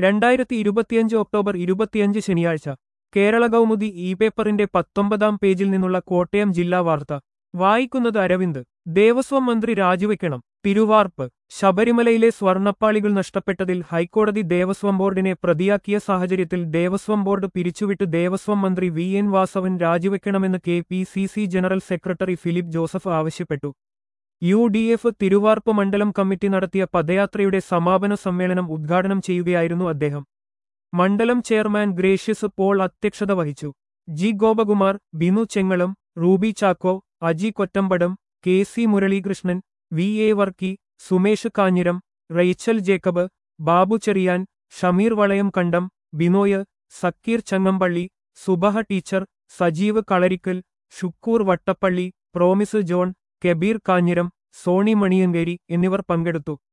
രണ്ടായിരത്തി ഇരുപത്തിയഞ്ച് ഒക്ടോബർ ഇരുപത്തിയഞ്ച് ശനിയാഴ്ച കേരള കൗമുദി ഇ പേപ്പറിന്റെ പത്തൊമ്പതാം പേജിൽ നിന്നുള്ള കോട്ടയം ജില്ലാ വാർത്ത വായിക്കുന്നത് അരവിന്ദ് ദേവസ്വം മന്ത്രി രാജിവെക്കണം തിരുവാർപ്പ് ശബരിമലയിലെ സ്വർണ്ണപ്പാളികൾ നഷ്ടപ്പെട്ടതിൽ ഹൈക്കോടതി ദേവസ്വം ബോർഡിനെ പ്രതിയാക്കിയ സാഹചര്യത്തിൽ ദേവസ്വം ബോർഡ് പിരിച്ചുവിട്ട് ദേവസ്വം മന്ത്രി വി എൻ വാസവൻ രാജിവെക്കണമെന്ന് K P C C general secretary Philip Joseph ആവശ്യപ്പെട്ടു യു ഡി എഫ് തിരുവാർപ്പ് മണ്ഡലം കമ്മിറ്റി നടത്തിയ പദയാത്രയുടെ സമാപന സമ്മേളനം ഉദ്ഘാടനം ചെയ്യുകയായിരുന്നു അദ്ദേഹം മണ്ഡലം ചെയർമാൻ ഗ്രേഷ്യസ് പോൾ അധ്യക്ഷത വഹിച്ചു G Gopakumar Binu Chengalam Ruby Chacko Aji Kottampadam K C Muralikrishnan V A Varkey Sumesh Kanjiram Rachel Jacob Babu Cherian Shameer Valayam Kandam Binoy Sakeer Changampally Subaha teacher Sajeev Kalarickal Shukoor Vattappally Promise John Kabeer Kanjiram Sony Maniyankeri എന്നിവർ പങ്കെടുത്തു